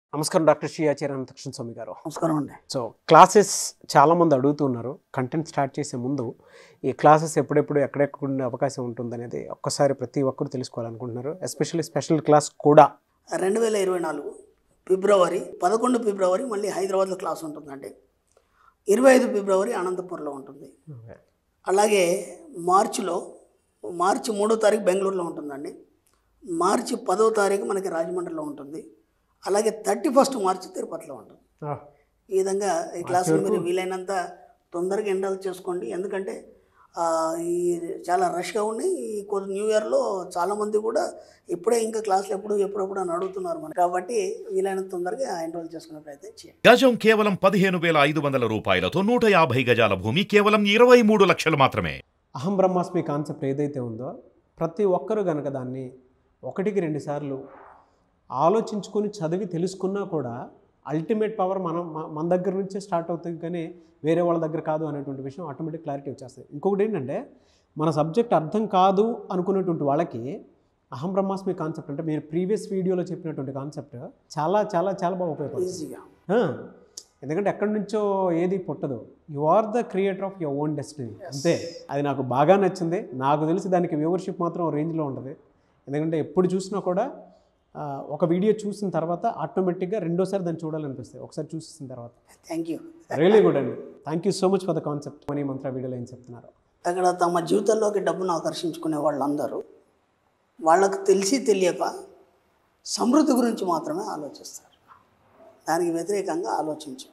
నమస్కారం డాక్టర్ శ్రీ ఆచార్య అనంతకృష్ణ స్వామి గారు నమస్కారం అండి సో క్లాసెస్ చాలామంది అడుగుతున్నారు కంటెంట్ స్టార్ట్ చేసే ముందు ఈ క్లాసెస్ ఎప్పుడెప్పుడు ఎక్కడెక్కడ ఉండే అవకాశం ఉంటుందనేది ఒక్కసారి ప్రతి ఒక్కరు తెలుసుకోవాలనుకుంటున్నారు ఎస్పెషల్లీ స్పెషల్ క్లాస్ కూడా రెండు వేల ఇరవై నాలుగు ఫిబ్రవరి పదకొండు ఫిబ్రవరి మళ్ళీ హైదరాబాద్లో క్లాస్ ఉంటుందండి ఇరవై ఐదు ఫిబ్రవరి అనంతపూర్లో ఉంటుంది అలాగే మార్చిలో మార్చి మూడో తారీఖు బెంగళూరులో ఉంటుందండి మార్చి పదో తారీఖు మనకి రాజమండ్రిలో ఉంటుంది అలాగే థర్టీ ఫస్ట్ మార్చి తిరుపతిలో ఉంటుంది ఈ విధంగా ఈ క్లాసులు మీరు వీలైనంత తొందరగా ఎండాల్ చేసుకోండి ఎందుకంటే ఆ, ఈ చాలా రష్గా ఉండి ఈ కొద్ది న్యూ ఇయర్లో చాలామంది కూడా ఇప్పుడే ఇంకా క్లాసులు ఎప్పుడు ఎప్పుడెప్పుడు అని అడుగుతున్నారు మనకి కాబట్టి వీలైనంత తొందరగా ఎన్రోల్ చేసుకునే ప్రయత్నం చేయండి గజం కేవలం పదిహేను వేల ఐదు వందల రూపాయలతో నూట యాభై గజాల భూమి కేవలం ఇరవై మూడు లక్షలు మాత్రమే అహం బ్రహ్మాస్మి కాన్సెప్ట్ ఏదైతే ఉందో ప్రతి ఒక్కరు కనుక దాన్ని ఒకటికి రెండు సార్లు ఆలోచించుకొని చదివి తెలుసుకున్నా కూడా అల్టిమేట్ పవర్ మనం మ- మన దగ్గర నుంచే స్టార్ట్ అవుతుంది కానీ వేరే వాళ్ళ దగ్గర కాదు అనేటువంటి విషయం ఆటోమేటిక్ క్లారిటీ వచ్చేస్తుంది ఇంకొకటి ఏంటంటే మన సబ్జెక్ట్ అర్థం కాదు అనుకునేటువంటి వాళ్ళకి అహం బ్రహ్మాస్మి కాన్సెప్ట్ అంటే మీరు ప్రీవియస్ వీడియోలో చెప్పినటువంటి కాన్సెప్ట్ చాలా చాలా చాలా బాగా ఉపయోగపడుతుంది ఈజీగా ఆ, ఎందుకంటే ఎక్కడి నుంచో ఏది పుట్టదు you are the creator of your own destiny అంతే అది నాకు బాగా నచ్చింది నాకు తెలిసి దానికి వ్యూవర్షిప్ మాత్రం రేంజ్లో ఉంటుంది ఎందుకంటే ఎప్పుడు చూసినా కూడా ఆ, ఒక వీడియో చూసిన తర్వాత ఆటోమేటిక్గా రెండోసారి దాన్ని చూడాలనిపిస్తుంది ఒకసారి చూసిన తర్వాత థ్యాంక్ యూ రియలీ గుడ్ అండి thank you so much for the concept money Mantra వీడియోలో ఏం చెప్తున్నారు అక్కడ తమ జీవితంలోకి డబ్బును ఆకర్షించుకునే వాళ్ళందరూ వాళ్ళకు తెలిసి తెలియక సమృద్ధి గురించి మాత్రమే ఆలోచిస్తారు దానికి వ్యతిరేకంగా ఆలోచించరు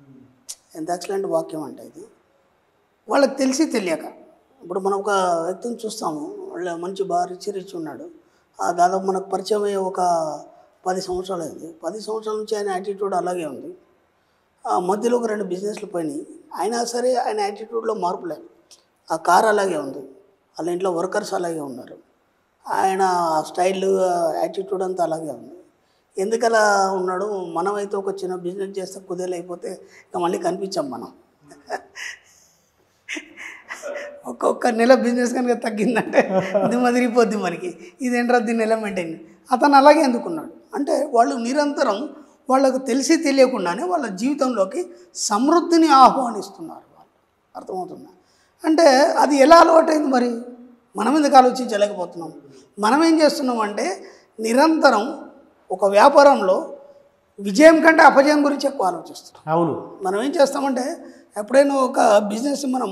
ఎంత ఎక్సలెంట్ వాక్యం అంటే ఇది వాళ్ళకి తెలిసి తెలియక ఇప్పుడు మనం ఒక వ్యక్తిని చూస్తాము వాళ్ళ మంచి బాగా రిచ్ రిచ్ ఉన్నాడు ఆ దాదాపు మనకు పరిచయం అయ్యే ఒక పది సంవత్సరాలు అయింది పది సంవత్సరాల నుంచి ఆయన యాటిట్యూడ్ అలాగే ఉంది ఆ మధ్యలో ఒక రెండు బిజినెస్లు పోయినాయి అయినా సరే ఆయన యాటిట్యూడ్లో మార్పు లేదు ఆ కార్ అలాగే ఉంది వాళ్ళ ఇంట్లో వర్కర్స్ అలాగే ఉన్నారు ఆయన స్టైల్ యాటిట్యూడ్ అంతా అలాగే ఉంది ఎందుకలా ఉన్నాడు మనమైతే ఒక చిన్న బిజినెస్ చేస్తే కుదేలు అయిపోతే ఇక మళ్ళీ కనిపించాం మనం ఒక్కొక్క నెల బిజినెస్ కనుక తగ్గిందంటే దిమ్మ తిరిగిపోద్ది మనకి ఇదేంట్రా దీన్ని ఎలా మెయింటైన్ అతను అలాగే ఎందుకున్నాడు అంటే వాళ్ళు నిరంతరం వాళ్ళకు తెలిసి తెలియకుండానే వాళ్ళ జీవితంలోకి సమృద్ధిని ఆహ్వానిస్తున్నారు వాళ్ళు అర్థమవుతుందా అంటే అది ఎలా అలవాటైంది మరి మనం ఎందుకు ఆలోచించలేకపోతున్నాం మనం ఏం చేస్తున్నాం అంటే నిరంతరం ఒక వ్యాపారంలో విజయం కంటే అపజయం గురించి ఎక్కువ ఆలోచిస్తున్నాం అవును మనం ఏం చేస్తామంటే ఎప్పుడైనా ఒక బిజినెస్ మనం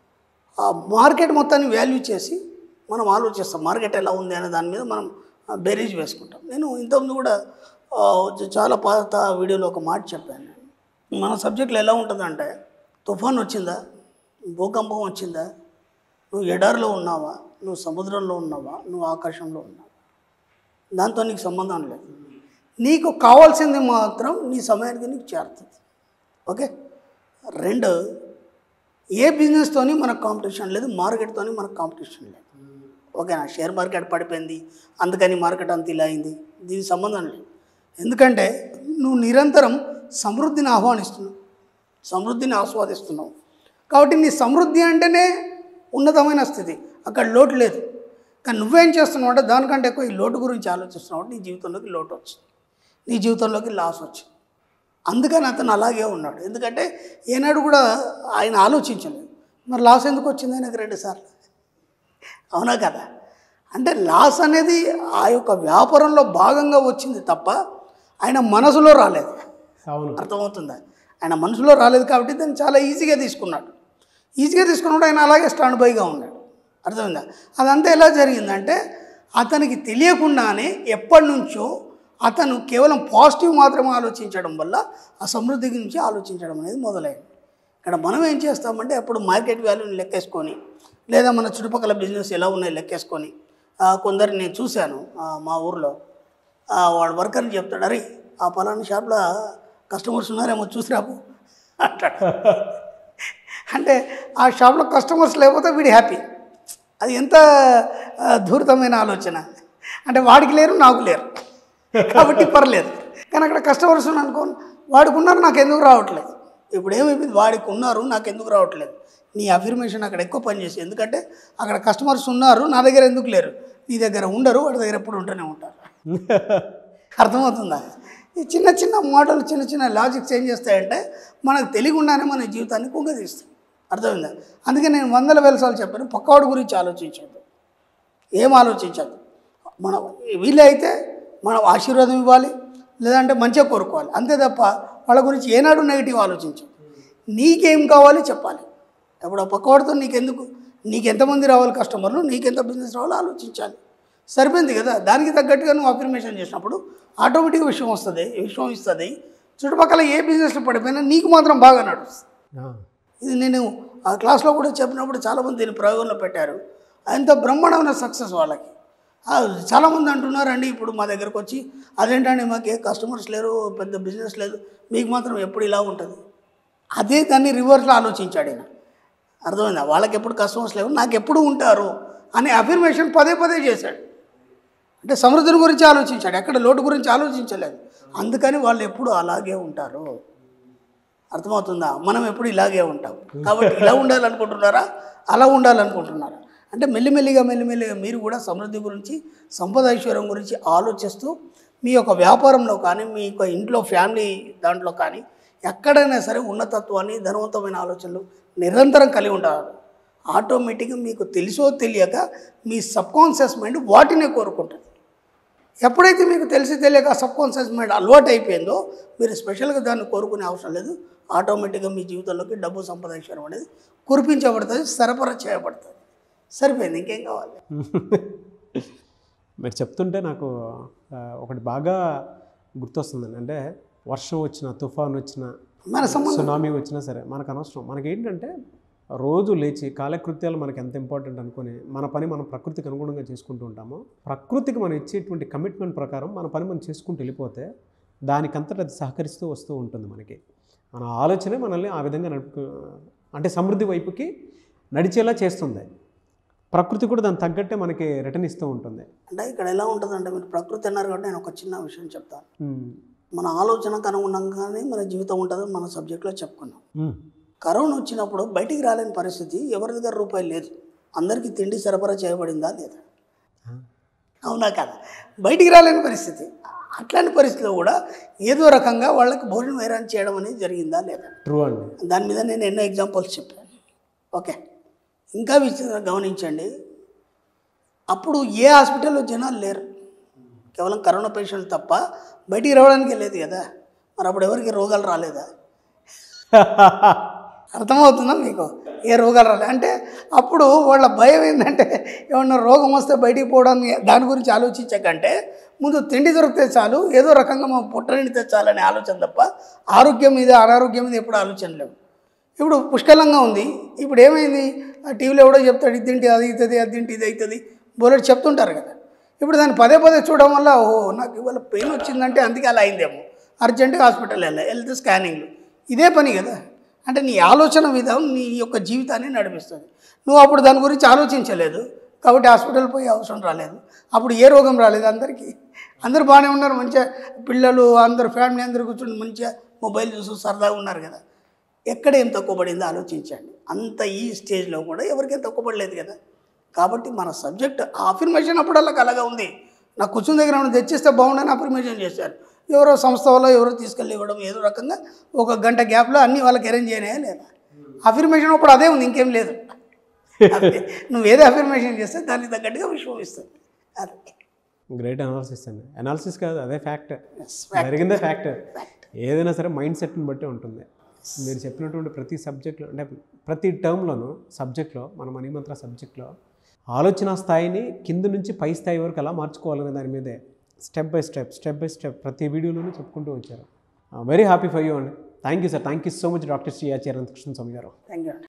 ఆ మార్కెట్ మొత్తాన్ని వాల్యూ చేసి మనం ఆలోచిస్తాం మార్కెట్ ఎలా ఉంది అనే దాని మీద మనం బేరీజ్ వేసుకుంటాం నేను ఇంతకుముందు కూడా ఆ, చాలా పాత వీడియోలో ఒక మాట చెప్పాను నేను. మన సబ్జెక్టులో ఎలా ఉంటుందంటే తుఫాన్ వచ్చిందా భూకంపం వచ్చిందా నువ్వు ఎడారిలో ఉన్నావా నువ్వు సముద్రంలో ఉన్నావా నువ్వు ఆకాశంలో ఉన్నావా దాంతో నీకు సంబంధం లేదు నీకు కావాల్సింది మాత్రం నీ సమయానికి నీకు చేరుతుంది ఓకే రెండు ఏ బిజినెస్తోని మనకు కాంపిటీషన్ లేదు మార్కెట్తోని మనకు కాంపిటీషన్ లేదు ఓకేనా షేర్ మార్కెట్ పడిపోయింది అందుకని మార్కెట్ అంత ఇలా అయింది దీనికి సంబంధం లేదు ఎందుకంటే నువ్వు నిరంతరం సమృద్ధిని ఆహ్వానిస్తున్నావు సమృద్ధిని ఆస్వాదిస్తున్నావు కాబట్టి నీ సమృద్ధి అంటేనే ఉన్నతమైన స్థితి అక్కడ లోటు లేదు కానీ నువ్వేం చేస్తున్నావు అంటే దానికంటే ఎక్కువ ఈ లోటు గురించి ఆలోచిస్తున్నావు నీ జీవితంలోకి లోటు వచ్చింది నీ జీవితంలోకి లాస్ వచ్చింది అందుకని అతను అలాగే ఉన్నాడు ఎందుకంటే ఏనాడు కూడా ఆయన ఆలోచించలేదు మరి లాస్ ఎందుకు వచ్చింది ఆయనకు రెండు సార్లు అవునా కదా అంటే లాస్ అనేది ఆ యొక్క వ్యాపారంలో భాగంగా వచ్చింది తప్ప ఆయన మనసులో రాలేదు అవును అర్థమవుతుందా ఆయన మనసులో రాలేదు కాబట్టి దాన్ని చాలా ఈజీగా తీసుకున్నాడు ఈజీగా తీసుకున్నప్పుడు ఆయన అలాగే స్టాండ్ బైగా ఉన్నాడు అర్థమైందా అదంతా ఎలా జరిగిందంటే అతనికి తెలియకుండానే ఎప్పటి నుంచో అతను కేవలం పాజిటివ్ మాత్రమే ఆలోచించడం వల్ల ఆ సమృద్ధి గురించి ఆలోచించడం అనేది మొదలైంది ఇక్కడ మనం ఏం చేస్తామంటే అప్పుడు మార్కెట్ వాల్యూని లెక్కేసుకొని లేదా మన చుట్టుపక్కల బిజినెస్ ఎలా ఉన్నాయి లెక్కేసుకొని ఆ, కొందరు నేను చూశాను ఆ, మా ఊర్లో ఆ, వాడు వర్కర్ని చెప్తాడు అరే ఆ పలానా షాప్లో కస్టమర్స్ ఉన్నారేమో చూసి రాపు అంటాడు అంటే ఆ షాప్లో కస్టమర్స్ లేకపోతే వీడి హ్యాపీ అది ఎంత ఆ, ధూర్తమైన ఆలోచన అంటే వాడికి లేరు నాకు లేరు కాబట్టి పర్లేదు కానీ అక్కడ కస్టమర్స్ ఉన్నారు అనుకో వాడికి ఉన్నారు నాకు ఎందుకు రావట్లేదు ఇప్పుడు ఏమైపోయింది వాడికి ఉన్నారు నాకు ఎందుకు రావట్లేదు నీ అఫర్మేషన్ అక్కడ ఎక్కువ పనిచేసి ఎందుకంటే అక్కడ కస్టమర్స్ ఉన్నారు నా దగ్గర ఎందుకు లేరు నీ దగ్గర ఉండరు వాడి దగ్గర ఎప్పుడు ఉంటూనే ఉంటారు అర్థమవుతుందా ఈ చిన్న చిన్న మాటలు చిన్న చిన్న లాజిక్స్ ఏం చేస్తాయంటే మనకు తెలియకుండానే మన జీవితాన్ని కుంగదీస్తాయి అర్థమైందా అందుకే నేను వందల వేల సార్లు చెప్పాను పక్కవాడి గురించి ఆలోచించద్దు ఏం ఆలోచించద్దు మనం వీలైతే మనం ఆశీర్వాదం ఇవ్వాలి లేదంటే మంచిగా కోరుకోవాలి అంతే తప్ప వాళ్ళ గురించి ఏనాడు నెగిటివ్ ఆలోచించు నీకేం కావాలి చెప్పాలి ఇప్పుడు ఆ పక్కవాడితో నీకెందుకు నీకు ఎంతమంది రావాలి కస్టమర్లు నీకెంత బిజినెస్ రావాలో ఆలోచించాలి సరిపోయింది కదా దానికి తగ్గట్టుగా నువ్వు అఫర్మేషన్ చేసినప్పుడు ఆటోమేటిక్గా విషయం వస్తుంది విషయం ఇస్తుంది చుట్టుపక్కల ఏ బిజినెస్లో పడిపోయినా నీకు మాత్రం బాగా నడుస్తుంది ఆ, ఇది నేను ఆ క్లాస్లో కూడా చెప్పినప్పుడు చాలామంది దీన్ని ప్రయోగంలో పెట్టారు అంత బ్రహ్మాండమైన సక్సెస్ వాళ్ళకి ఆ, చాలామంది అంటున్నారు అండి ఇప్పుడు మా దగ్గరకు వచ్చి అదేంటండి మాకు ఏ కస్టమర్స్ లేరు పెద్ద బిజినెస్ లేదు మీకు మాత్రం ఎప్పుడు ఇలా ఉంటుంది అదే దాన్ని రివర్స్లో ఆలోచించాడు ఈయన అర్థమైందా వాళ్ళకి ఎప్పుడు కస్టమర్స్ లేవు నాకు ఎప్పుడు ఉంటారు అనే అఫర్మేషన్ పదే పదే చేశాడు అంటే సమృద్ధిని గురించి ఆలోచించాడు ఎక్కడ లోటు గురించి ఆలోచించలేదు అందుకని వాళ్ళు ఎప్పుడు అలాగే ఉంటారు అర్థమవుతుందా మనం ఎప్పుడు ఇలాగే ఉంటాం కాబట్టి ఇలా ఉండాలనుకుంటున్నారా అలా ఉండాలనుకుంటున్నారా అంటే మెల్లిమెల్లిగా మెల్లిమెల్లిగా మీరు కూడా సమృద్ధి గురించి సంపద ఐశ్వర్యం గురించి ఆలోచిస్తూ మీ యొక్క వ్యాపారంలో కానీ మీ యొక్క ఇంట్లో ఫ్యామిలీ దాంట్లో కానీ ఎక్కడైనా సరే ఉన్నతత్వాన్ని ధనవంతమైన ఆలోచనలు నిరంతరం కలిగి ఉంటారు ఆటోమేటిక్గా మీకు తెలిసో తెలియక మీ సబ్కాన్షియస్ మైండ్ వాటినే కోరుకుంటుంది ఎప్పుడైతే మీకు తెలిసి తెలియక సబ్కాన్షియస్ మైండ్ అలవాటు అయిపోయిందో మీరు స్పెషల్గా దాన్ని కోరుకునే అవసరం లేదు ఆటోమేటిక్గా మీ జీవితంలోకి డబ్బు సంపద ఐశ్వర్యం అనేది కురిపించబడుతుంది సరఫరా చేయబడుతుంది సరిపోయింది ఇంకేం కావాలి మీరు చెప్తుంటే నాకు ఆ, ఒకటి బాగా గుర్తొస్తుందండి అంటే వర్షం వచ్చిన తుఫాన్ వచ్చిన మన సంబంధం సునామీ వచ్చినా సరే మనకు అనవసరం మనకి ఏంటంటే రోజు లేచి కాలకృత్యాలు మనకి ఎంత ఇంపార్టెంట్ అనుకుని మన పని మనం ప్రకృతికి అనుగుణంగా చేసుకుంటూ ఉంటామో ప్రకృతికి మనం ఇచ్చేటువంటి కమిట్మెంట్ ప్రకారం మన పని మనం చేసుకుంటూ వెళ్ళిపోతే దానికంతట అది సహకరిస్తూ వస్తూ ఉంటుంది మనకి మన ఆలోచనే మనల్ని ఆ విధంగా నడుపు అంటే సమృద్ధి వైపుకి నడిచేలా చేస్తుంది ప్రకృతి కూడా దానికి తగ్గట్టే మనకి రిటర్న్ ఇస్తూ ఉంటుంది అంటే ఇక్కడ ఎలా ఉంటుందంటే మీరు ప్రకృతి అన్నారు కాబట్టి నేను ఒక చిన్న విషయం చెప్తాను ఉమ్. మన ఆలోచనకు అనుగుణంగానే మన జీవితం ఉంటుందని మన సబ్జెక్ట్లో చెప్పుకున్నాం ఉమ్. కరోనా వచ్చినప్పుడు బయటికి రాలేని పరిస్థితి ఎవరి దగ్గర రూపాయి లేదు అందరికీ తిండి సరఫరా చేయబడిందా లేదా అవునా కదా బయటికి రాలేని పరిస్థితి అట్లాంటి పరిస్థితిలో కూడా ఏదో రకంగా వాళ్ళకి భోజనం వైరాన్ చేయడం అనేది జరిగిందా లేదా ట్రూ అండి దాని మీద నేను ఎన్నో ఎగ్జాంపుల్స్ చెప్పాను ఓకే ఇంకా విచిత్రంగా గమనించండి అప్పుడు ఏ హాస్పిటల్లో జనాలు లేరు కేవలం కరోనా పేషెంట్ తప్ప బయటికి రావడానికి లేదు కదా మరి అప్పుడు ఎవరికి రోగాలు రాలేదా అర్థమవుతుందా మీకు ఏ రోగాలు రాలేదు అంటే అప్పుడు వాళ్ళ భయం ఏంటంటే ఏమన్నా రోగం వస్తే బయటికి పోవడానికి దాని గురించి ఆలోచించకంటే ముందు తిండి దొరికితే చాలు ఏదో రకంగా మా పొట్ట నిండితే చాలనే ఆలోచన తప్ప ఆరోగ్యం మీద అనారోగ్యం మీద ఎప్పుడు ఆలోచన లేవు ఇప్పుడు పుష్కలంగా ఉంది ఇప్పుడు ఏమైంది ఆ టీవీలో ఎవడో చెప్తాడు ఇది తింటే అది అవుతుంది అది తింటే ఇది అవుతుంది బోలెడు చెప్తుంటారు కదా ఇప్పుడు దాన్ని పదే పదే చూడడం వల్ల ఓహో నాకు ఇవాళ పెయిన్ వచ్చిందంటే అందుకే అలా అయిందేమో అర్జెంటుగా హాస్పిటల్ వెళ్ళాలి వెళ్తే స్కానింగ్లు ఇదే పని కదా అంటే నీ ఆలోచన విధానం నీ యొక్క జీవితాన్ని నడిపిస్తుంది నువ్వు అప్పుడు దాని గురించి ఆలోచించలేదు కాబట్టి హాస్పిటల్ పోయి అవసరం రాలేదు అప్పుడు ఏ రోగం రాలేదు అందరికీ అందరూ బాగానే ఉన్నారు మంచిగా పిల్లలు అందరు ఫ్యామిలీ అందరు కూర్చొని మంచిగా మొబైల్ చూస్తూ సరదాగా ఉన్నారు కదా ఎక్కడ ఏం తక్కువ పడిందో ఆలోచించండి అంత ఈ స్టేజ్లో కూడా ఎవరికేం తక్కువ పడలేదు కదా కాబట్టి మన సబ్జెక్ట్ అఫర్మేషన్ అప్పుడల్లా అలాగా ఉంది నాకు కూర్చుని దగ్గర ఏమైనా తెచ్చిస్తే బాగుండని అఫర్మేషన్ చేశారు ఎవరో సంస్థ వల్ల ఎవరో తీసుకెళ్ళి ఇవ్వడం ఏదో రకంగా ఒక గంట గ్యాప్లో అన్నీ వాళ్ళకి అరేంజ్ చేయనే లేదా అఫర్మేషన్ అప్పుడు అదే ఉంది ఇంకేం లేదు అదే. నువ్వు ఏదో అఫర్మేషన్ చేస్తే దానికి తగ్గట్టుగా విశ్వం ఇస్తుంది అదే గ్రేట్ అనాలిసిస్ అండి అనాలిసిస్ కాదు అదే ఫ్యాక్ట్ జరిగిందే ఫ్యాక్ట్ ఏదైనా సరే మైండ్ సెట్ని బట్టి ఉంటుంది మీరు చెప్పినటువంటి ప్రతి సబ్జెక్ట్లో అంటే ప్రతి టర్మ్లోనూ సబ్జెక్ట్లో మన మణిమంత్ర సబ్జెక్ట్లో ఆలోచన స్థాయిని కింద నుంచి పై స్థాయి వరకు ఎలా మార్చుకోవాలనే దాని మీదే step by step step by step ప్రతి వీడియోలోనూ చెప్పుకుంటూ వచ్చారు వెరీ హ్యాపీ ఫర్ యూ అండి thank you sir thank you so much doctor Shri Acharya Krishna Swami గారు థ్యాంక్ యూ